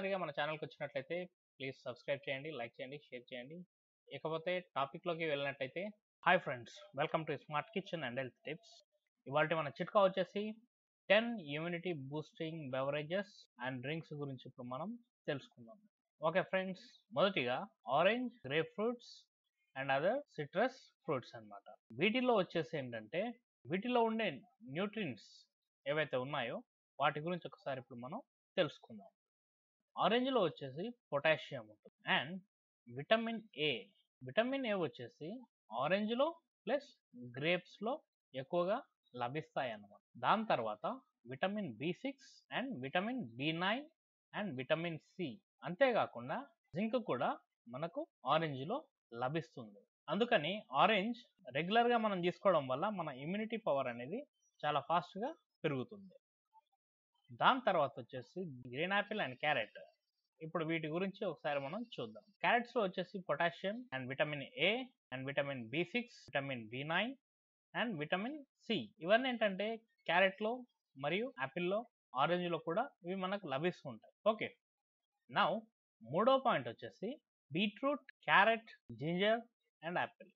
మొదటిసారిగా మన ఛానల్కి వచ్చినట్లయితే ప్లీజ్ సబ్స్క్రైబ్ చేయండి లైక్ చేయండి షేర్ చేయండి ఇకపోతే టాపిక్లోకి వెళ్ళినట్టయితే hi friends welcome to smart kitchen and health tips ఇవాళ మన చిట్కా వచ్చేసి ten immunity boosting beverages and drinks గురించి ఇప్పుడు మనం తెలుసుకుందాం ఓకే ఫ్రెండ్స్ మొదటిగా orange grapefruits and other citrus fruits అన్నమాట వీటిలో వచ్చేసి ఏంటంటే వీటిలో ఉండే న్యూట్రిన్స్ ఏవైతే ఉన్నాయో వాటి గురించి ఒకసారి ఇప్పుడు మనం తెలుసుకుందాం ఆరెంజ్లో వచ్చేసి పొటాషియం ఉంటుంది and vitamin A vitamin A వచ్చేసి ఆరెంజ్లో ప్లస్ గ్రేప్స్లో ఎక్కువగా లభిస్తాయి అన్నమాట దాని తర్వాత vitamin B six and vitamin B nine and vitamin C అంతేకాకుండా జింక్ కూడా మనకు ఆరెంజ్లో లభిస్తుంది అందుకని ఆరెంజ్ రెగ్యులర్గా మనం తీసుకోవడం వల్ల మన ఇమ్యూనిటీ పవర్ అనేది చాలా ఫాస్ట్గా పెరుగుతుంది దాని తర్వాత వచ్చేసి గ్రీన్ యాపిల్ అండ్ క్యారెట్ ఇప్పుడు వీటి గురించి ఒకసారి మనం చూద్దాం క్యారెట్స్ లో వచ్చేసి potassium and vitamin A and vitamin B six vitamin B nine and vitamin C ఇవన్నీ ఏంటంటే క్యారెట్ లో మరియు యాపిల్లో ఆరెంజ్ లో కూడా ఇవి మనకు లభిస్తుంటాయి ఓకే నా మూడో పాయింట్ వచ్చేసి beetroot carrot ginger and apple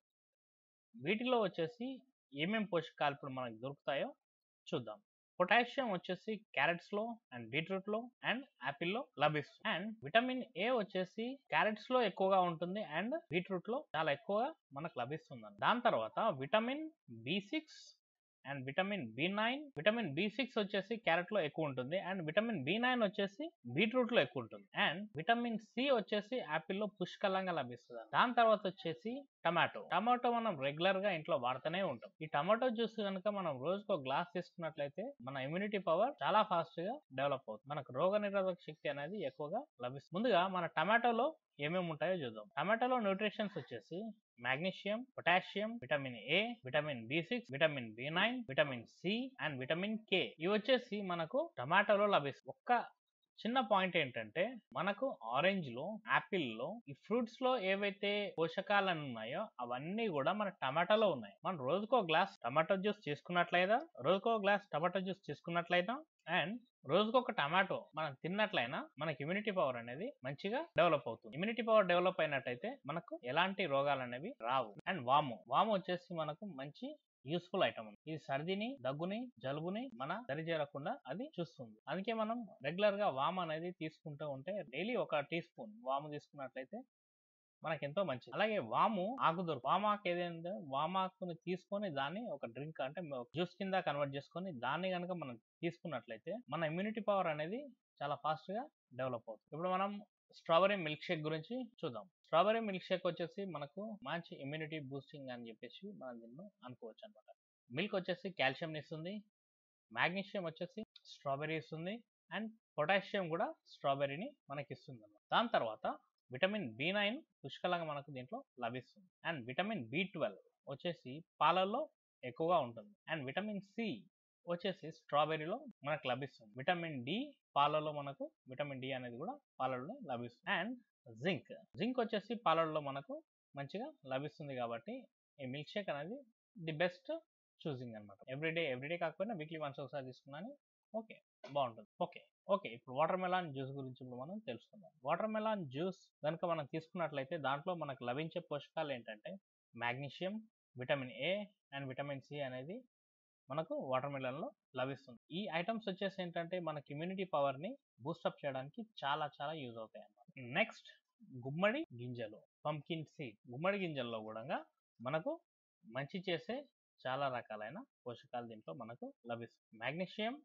వీటిలో వచ్చేసి ఏమేమి పోషకాలు ఇప్పుడు మనకు దొరుకుతాయో చూద్దాం పొటాషియం వచ్చేసి క్యారెట్స్ లో అండ్ బీట్రూట్ లో అండ్ యాపిల్ లో లభిస్తుంది అండ్ విటమిన్ ఏ వచ్చేసి క్యారెట్స్ లో ఎక్కువగా ఉంటుంది అండ్ బీట్రూట్ లో చాలా ఎక్కువగా మనకు లభిస్తుంది దాని తర్వాత vitamin B six and vitamin B nine vitamin B six వచ్చేసి క్యారెట్ లో ఎక్కువ ఉంటుంది అండ్ విటమిన్ బి నైన్ వచ్చేసి బీట్రూట్ లో ఎక్కువ ఉంటుంది అండ్ విటమిన్ సి వచ్చేసి యాపిల్ లో పుష్కలంగా లభిస్తుంది దాని తర్వాత వచ్చేసి టమాటో టమాటో మనం రెగ్యులర్ గా ఇంట్లో వాడుతూనే ఉంటాం ఈ టమాటో జ్యూస్ కనుక మనం రోజుకు ఒక గ్లాస్ తీసుకున్నట్లయితే మన ఇమ్యూనిటీ పవర్ చాలా ఫాస్ట్ గా డెవలప్ అవుతుంది మనకు రోగ నిరోధక శక్తి అనేది ఎక్కువగా లభిస్తుంది ముందుగా మన టమాటోలో ఏమేమి ఉంటాయో చూద్దాం టమాటోలో న్యూట్రిషన్స్ వచ్చేసి magnesium potassium vitamin A vitamin B six vitamin B nine vitamin C and vitamin K ఇవి వచ్చేసి మనకు టమాటోలో లభిస్తుంది ఒక్క చిన్న పాయింట్ ఏంటంటే మనకు ఆరెంజ్ లో యాపిల్ లో ఈ ఫ్రూట్స్ లో ఏవైతే పోషకాలు ఉన్నాయో అవన్నీ కూడా మన టమాటాలో ఉన్నాయి మనం రోజుకో గ్లాస్ టమాటో జ్యూస్ తీసుకున్నట్లయినా రోజుకో గ్లాస్ టమాటో జ్యూస్ తీసుకున్నట్లయినా అండ్ రోజుకొక టమాటో మనం తిన్నట్లయినా మనకి ఇమ్యూనిటీ పవర్ అనేది మంచిగా డెవలప్ అవుతుంది ఇమ్యూనిటీ పవర్ డెవలప్ అయినట్టయితే మనకు ఎలాంటి రోగాలు అనేవి రావు అండ్ వాము వాము వచ్చేసి మనకు మంచి యూస్ఫుల్ ఐటమ్ ఇది సర్దిని దగ్గుని జలుబుని మన దరి చేరకుండా అది చూస్తుంది అందుకే మనం రెగ్యులర్ గా వామ్ అనేది తీసుకుంటూ ఉంటే డైలీ ఒక టీ స్పూన్ వాము తీసుకున్నట్లయితే మనకి ఎంతో మంచిది అలాగే వాము ఆకు దొరుకు వామాకు ఏదైందో వామాకుని తీసుకొని దాన్ని ఒక డ్రింక్ అంటే జ్యూస్ కింద కన్వర్ట్ చేసుకొని దాన్ని కనుక మనం తీసుకున్నట్లయితే మన ఇమ్యూనిటీ పవర్ అనేది చాలా ఫాస్ట్ గా డెవలప్ అవుతుంది ఇప్పుడు మనం స్ట్రాబెరీ మిల్క్ షేక్ గురించి చూద్దాం స్ట్రాబెరీ మిల్క్ షేక్ వచ్చేసి మనకు మంచి ఇమ్యూనిటీ బూస్టింగ్ అని చెప్పేసి మనం దీన్ని అనుకోవచ్చు అనమాట మిల్క్ వచ్చేసి కాల్షియం ఇస్తుంది మాగ్నీషియం వచ్చేసి స్ట్రాబెరీ ఇస్తుంది అండ్ పొటాషియం కూడా స్ట్రాబెర్రీని మనకి ఇస్తుంది దాని తర్వాత విటమిన్ బి నైన్ పుష్కలంగా మనకు దీంట్లో లభిస్తుంది అండ్ విటమిన్ బి ట్వెల్వ్ వచ్చేసి పాలల్లో ఎక్కువగా ఉంటుంది అండ్ విటమిన్ సి వచ్చేసి స్ట్రాబెర్రీలో మనకు లభిస్తుంది విటమిన్ డి పాలలో మనకు విటమిన్ డి అనేది కూడా పాలల్లో లభిస్తుంది అండ్ జింక్ జింక్ వచ్చేసి పాలల్లో మనకు మంచిగా లభిస్తుంది కాబట్టి ఈ మిల్క్ షేక్ అనేది ది బెస్ట్ చూసింగ్ అనమాట ఎవ్రీడే ఎవ్రీడే కాకపోయినా వీక్లీ వన్స్ ఒకసారి తీసుకున్నాను ఓకే బాగుంటుంది ఓకే ఓకే ఇప్పుడు వాటర్ మెలాన్ జ్యూస్ గురించి ఇప్పుడు మనం తెలుసుకుందాం వాటర్ మెలాన్ జ్యూస్ కనుక మనం తీసుకున్నట్లయితే దాంట్లో మనకు లభించే పోషకాలు ఏంటంటే magnesium vitamin A and vitamin C అనేది మనకు వాటర్ మెలన్లో లభిస్తుంది ఈ ఐటమ్స్ వచ్చేసి ఏంటంటే మనకి ఇమ్యూనిటీ పవర్ని బూస్టప్ చేయడానికి చాలా చాలా యూజ్ అవుతాయి అన్నమాట నెక్స్ట్ గుమ్మడి గింజలు పంకిన్ సీడ్ గుమ్మడి గింజల్లో కూడా మనకు మంచి చేసే చాలా రకాలైన పోషకాలు దీంట్లో మనకు లభిస్తుంది మాగ్నీషియం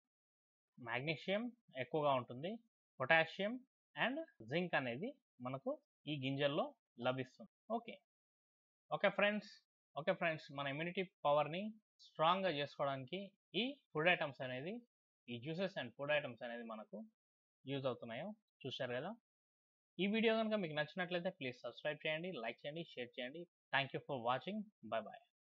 మాగ్నీషియం ఎక్కువగా ఉంటుంది పొటాషియం అండ్ జింక్ అనేది మనకు ఈ గింజల్లో లభిస్తుంది okay okay friends okay friends మన ఇమ్యూనిటీ పవర్ని స్ట్రాంగ్గా చేసుకోవడానికి ఈ ఫుడ్ ఐటమ్స్ అనేది ఈ జ్యూసెస్ అండ్ ఫుడ్ ఐటమ్స్ అనేది మనకు యూజ్ అవుతున్నాయో చూశారు కదా ఈ వీడియో కనుక మీకు నచ్చినట్లయితే ప్లీజ్ సబ్స్క్రైబ్ చేయండి లైక్ చేయండి షేర్ చేయండి thank you for watching bye bye